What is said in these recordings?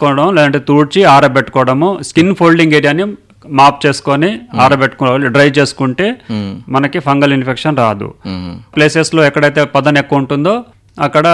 తీసుకోవడం లేదంటే తూడ్చి ఆరబెట్టుకోవడము స్కిన్ ఫోల్డింగ్ ఏరియాని మాప్ చేసుకొని ఆరబెట్టుకోవాలి డ్రై చేసుకుంటే మనకి ఫంగల్ ఇన్ఫెక్షన్ రాదు మ్మ్. ప్లేసెస్ లో ఎక్కడైతే పదన ఎక్కువ ఉంటుందో అక్కడ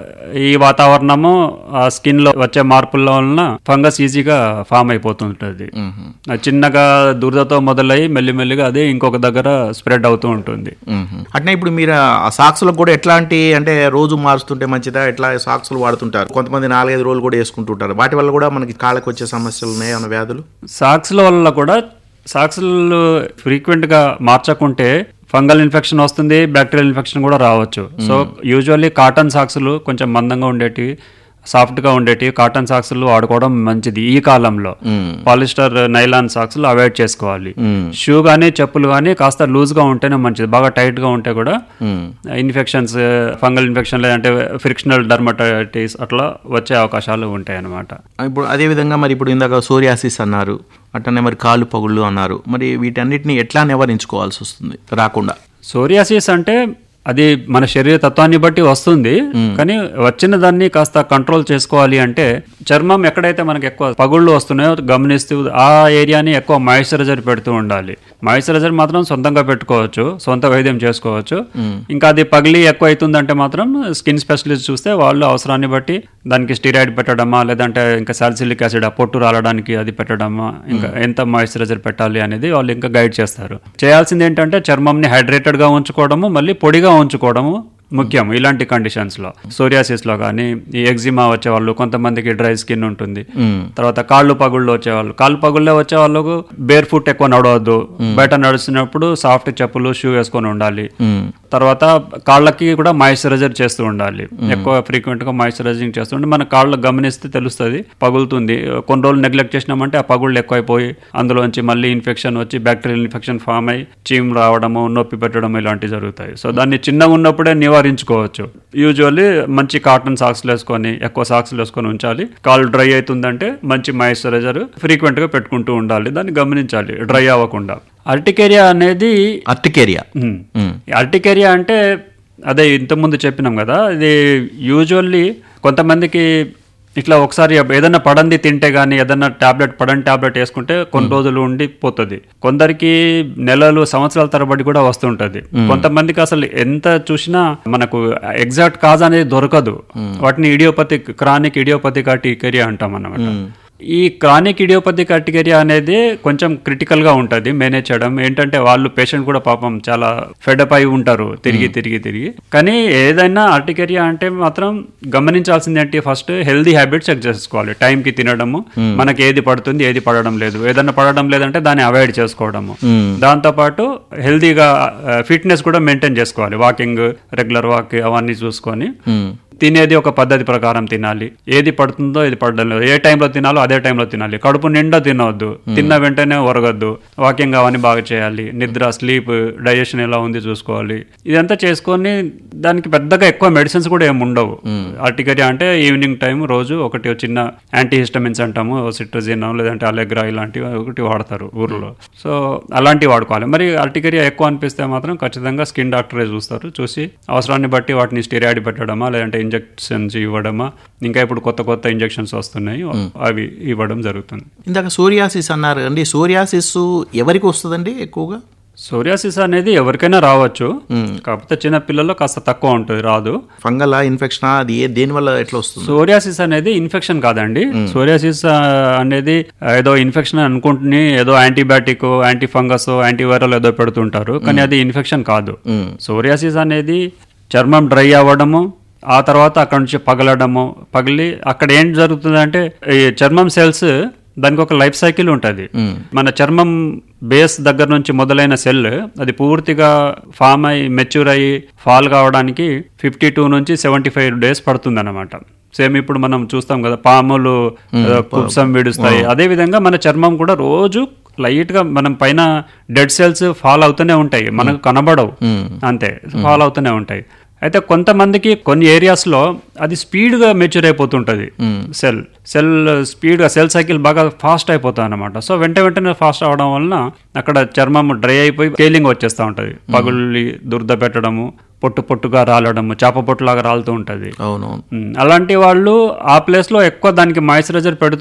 ఈ వాతావరణము ఆ స్కిన్ లో వచ్చే మార్పుల వలన ఫంగస్ ఈజీగా ఫామ్ అయిపోతుంటుంది మ్మ్. ఆ చిన్నగా దురదతో మొదలయ్యి మెల్లిమెల్లిగా అదే ఇంకొక దగ్గర స్ప్రెడ్ అవుతూ ఉంటుంది మ్మ్. అట్నే ఇప్పుడు మీరు ఆ సాక్స్లకు కూడా ఎట్లాంటి అంటే రోజు మారుస్తుంటే మంచిదా ఎట్లా సాక్స్లు వాడుతుంటారు కొంతమంది నాలుగైదు రోజులు కూడా వేసుకుంటుంటారు వాటి వల్ల కూడా మనకి కాళ్ళకి వచ్చే సమస్యలు ఉన్నాయి అన్న వ్యాధులు సాక్స్ల వల్ల కూడా సాక్స్లు ఫ్రీక్వెంట్ గా మార్చకుంటే ఫంగల్ ఇన్ఫెక్షన్ వస్తుంది బ్యాక్టీరియల్ ఇన్ఫెక్షన్ కూడా రావచ్చు సో యూజువల్లీ కాటన్ సాక్స్లు కొంచెం మందంగా ఉండేటివి సాఫ్ట్ గా ఉండేటివి కాటన్ సాక్స్లు వాడుకోవడం మంచిది ఈ కాలంలో పాలిస్టర్ నైలాన్ సాక్స్లు అవాయిడ్ చేసుకోవాలి షూ గానీ చెప్పులు గానీ కాస్త లూజ్ గా ఉంటేనే మంచిది బాగా టైట్ గా ఉంటే కూడా ఇన్ఫెక్షన్స్ ఫంగల్ ఇన్ఫెక్షన్ లేదంటే ఫ్రిక్షనల్ డర్మటైటిస్ అట్లా వచ్చే అవకాశాలు ఉంటాయి అన్నమాట ఇప్పుడు అదే విధంగా మరి ఇప్పుడు ఇందాక సోరియాసిస్ అన్నారు అట్లనే మరి కాళ్ళు పగుళ్ళు అన్నారు మరి వీటన్నిటిని ఎట్లా నివారించుకోవాల్సి వస్తుంది రాకుండా సోరియాసిస్ అంటే అది మన శరీర తత్వాన్ని బట్టి వస్తుంది కానీ వచ్చిన దాన్ని కాస్త కంట్రోల్ చేసుకోవాలి అంటే చర్మం ఎక్కడైతే మనకి ఎక్కువ పగుళ్ళు వస్తున్నాయో గమనిస్తూ ఆ ఏరియాని ఎక్కువ మాయిశ్చరైజర్ పెడుతూ ఉండాలి మాయిశ్చరైజర్ మాత్రం సొంతంగా పెట్టుకోవచ్చు సొంత వైద్యం చేసుకోవచ్చు ఇంకా అది పగిలి ఎక్కువ అవుతుందంటే మాత్రం స్కిన్ స్పెషలిస్ట్ చూస్తే వాళ్ళు అవసరాన్ని బట్టి దానికి స్టీరాయిడ్ పెట్టడమా లేదంటే ఇంకా సాల్సిలిక్ యాసిడ్ ఆ పొట్టు రాలడానికి అది పెట్టడమా ఇంకా ఎంత మాయిశ్చరైజర్ పెట్టాలి అనేది వాళ్ళు ఇంకా గైడ్ చేస్తారు చేయాల్సింది ఏంటంటే చర్మంని హైడ్రేటెడ్ గా ఉంచుకోవడము మళ్ళీ పొడిగా ఉంచుకోవడము ముఖ్యం ఇలాంటి కండిషన్స్ లో సోరియాసిస్ లో కానీ ఈ ఎగ్జిమా వచ్చేవాళ్ళు కొంతమందికి డ్రై స్కిన్ ఉంటుంది తర్వాత కాళ్ళు పగుళ్ళు వచ్చేవాళ్ళు కాళ్ళు పగుళ్ళే వచ్చే వాళ్ళకు బేర్ ఫుట్ ఎక్కువ నడవద్దు బయట నడుస్తున్నప్పుడు సాఫ్ట్ చెప్పులు షూ వేసుకొని ఉండాలి తర్వాత కాళ్ళకి కూడా మాయిశ్చరైజర్ చేస్తూ ఉండాలి ఎక్కువ ఫ్రీక్వెంట్ గా మాయిశ్చరైజింగ్ చేస్తుంటే మన కాళ్ళు గమనిస్తే తెలుస్తుంది పగులుతుంది కొన్ని రోజులు నెగ్లెక్ట్ చేసినామంటే ఆ పగుళ్ళు ఎక్కువైపోయి అందులోంచి మళ్ళీ ఇన్ఫెక్షన్ వచ్చి బ్యాక్టీరియల్ ఇన్ఫెక్షన్ ఫామ్ అయ్యి చీమ్ రావడము నొప్పి పెట్టడం ఇలాంటివి జరుగుతాయి సో దాన్ని చిన్నగా ఉన్నప్పుడే నివారించుకోవచ్చు యూజువల్లీ మంచి కాటన్ సాక్స్లు వేసుకొని ఎక్కువ సాక్స్లు వేసుకొని ఉంచాలి కాళ్ళు డ్రై అవుతుందంటే మంచి మాయిశ్చరైజర్ ఫ్రీక్వెంట్ గా పెట్టుకుంటూ ఉండాలి దాన్ని గమనించాలి డ్రై అవ్వకుండా అర్టికేరియా అనేది అర్టికేరియా ఉమ్. అర్టికేరియా అంటే అదే ఇంతకుముందు చెప్పినాం కదా ఇది యూజువల్లీ కొంతమందికి ఇట్లా ఒకసారి ఏదైనా పడంది తింటే గానీ ఏదైనా టాబ్లెట్ పడని టాబ్లెట్ వేసుకుంటే కొన్ని రోజులు ఉండి పోతుంది కొందరికి నెలలు సంవత్సరాల తరబడి కూడా వస్తుంటది కొంతమందికి అసలు ఎంత చూసినా మనకు ఎగ్జాక్ట్ కాజ్ అనేది దొరకదు వాటిని ఇడియోపతిక్ క్రానిక్ ఇడియోపతిక్ అర్టికేరియా అంటాం అన్నమాట ఈ క్రానిక్ ఇడియోపతిక్ అర్టికేరియా అనేది కొంచెం క్రిటికల్ గా ఉంటుంది మేనేజ్ చేయడం ఏంటంటే వాళ్ళు పేషెంట్ కూడా పాపం చాలా ఫెడప్ అయి ఉంటారు తిరిగి తిరిగి తిరిగి కానీ ఏదైనా అర్టికేరియా అంటే మాత్రం గమనించాల్సింది ఏంటి ఫస్ట్ హెల్దీ హ్యాబిట్స్ చెక్ చేసుకోవాలి టైం కి తినడము మనకి ఏది పడుతుంది ఏది పడడం లేదు ఏదైనా పడడం లేదంటే దాన్ని అవాయిడ్ చేసుకోవడము దాంతో పాటు హెల్దీగా ఫిట్నెస్ కూడా మెయింటైన్ చేసుకోవాలి వాకింగ్ రెగ్యులర్ వాక్ అవన్నీ చూసుకొని తినేది ఒక పద్ధతి ప్రకారం తినాలి ఏది పడుతుందో ఏది పడడం లేదు ఏ టైంలో తినాలో అదే టైంలో తినాలి కడుపు నిండా తినవద్దు తిన్న వెంటనే ఒరగద్దు వాకింగ్ అవన్నీ బాగా చేయాలి నిద్ర స్లీప్ డైజెషన్ ఎలా ఉంది చూసుకోవాలి ఇదంతా చేసుకొని దానికి పెద్దగా ఎక్కువ మెడిసిన్స్ కూడా ఏమి ఉండవు అర్టికరియా అంటే ఈవినింగ్ టైం రోజు ఒకటి చిన్న యాంటీ హిస్టమిన్స్ అంటాము సిట్రజిన్ లేదంటే అలెగ్రా ఇలాంటివి ఒకటి వాడతారు ఊర్లో సో అలాంటివి వాడుకోవాలి మరి అర్టికరియా ఎక్కువ అనిపిస్తే మాత్రం ఖచ్చితంగా స్కిన్ డాక్టరే చూస్తారు చూసి అవసరాన్ని బట్టి వాటిని స్టెరాయిడ్ పెట్టడమా లేదంటే ఇంజెక్షన్స్ ఇవ్వడమా ఇంకా ఇప్పుడు కొత్త కొత్త ఇంజెక్షన్స్ వస్తున్నాయి అవి ఇవ్వడం జరుగుతుంది ఇందాక సోరియాసిస్ అన్నారు అండి సోరియాసిస్ ఎవరికి వస్తుందండి ఎక్కువగా సోరియాసిస్ అనేది ఎవరికైనా రావచ్చు కాకపోతే చిన్న పిల్లల్లో కాస్త తక్కువ ఉంటుంది రాదు ఫంగల్ ఇన్ఫెక్షన్ అది ఏ దేని వల్ల ఎట్లా వస్తుంది సోరియాసిస్ అనేది ఇన్ఫెక్షన్ కాదండి సోరియాసిస్ ఆ, అనేది ఏదో ఇన్ఫెక్షన్ అనుకుంటుని ఏదో యాంటీబయాటిక్ యాంటీ ఫంగస్ యాంటీవైరల్ ఏదో పెడుతుంటారు కానీ అది ఇన్ఫెక్షన్ కాదు సోరియాసిస్ అనేది చర్మం డ్రై అవ్వడము ఆ తర్వాత అక్కడ నుంచి పగలడము పగిలి అక్కడ ఏం జరుగుతుందంటే ఈ చర్మం సెల్స్ దానికి ఒక లైఫ్ సైకిల్ ఉంటుంది మన చర్మం బేస్ దగ్గర నుంచి మొదలైన సెల్ అది పూర్తిగా ఫామ్ అయి మెచ్యూర్ అయ్యి ఫాల్ కావడానికి ఫిఫ్టీ టూ నుంచి సెవెంటీ ఫైవ్ డేస్ పడుతుంది అనమాట సేమ్ ఇప్పుడు మనం చూస్తాం కదా పాములు ఆ, కుప్సం విడుస్తాయి అదే విధంగా మన చర్మం కూడా రోజు లైట్ గా మనం పైన డెడ్ సెల్స్ ఫాల్ అవుతూనే ఉంటాయి మనకు కనబడవు అంతే ఫాల్ అవుతూనే ఉంటాయి అయితే కొంతమందికి కొన్ని ఏరియాస్ లో అది స్పీడ్ గా మెచ్యూర్ అయిపోతుంటది సెల్ సెల్ స్పీడ్ గా సెల్ సైకిల్ బాగా ఫాస్ట్ అయిపోతుంది అనమాట సో వెంట వెంటనే ఫాస్ట్ అవడం వలన అక్కడ చర్మం డ్రై అయిపోయి స్కేలింగ్ వచ్చేస్తా ఉంటది పగుళ్ళి దురద పెట్టడము పొట్టు పొట్టుగా రాలడము చేప పొట్టులాగా రాలుతూ ఉంటది అవునవును ఉమ్, అలాంటి వాళ్ళు ఆ ప్లేస్ లో ఎక్కువ దానికి మాయిశ్చరైజర్ పెడుతూ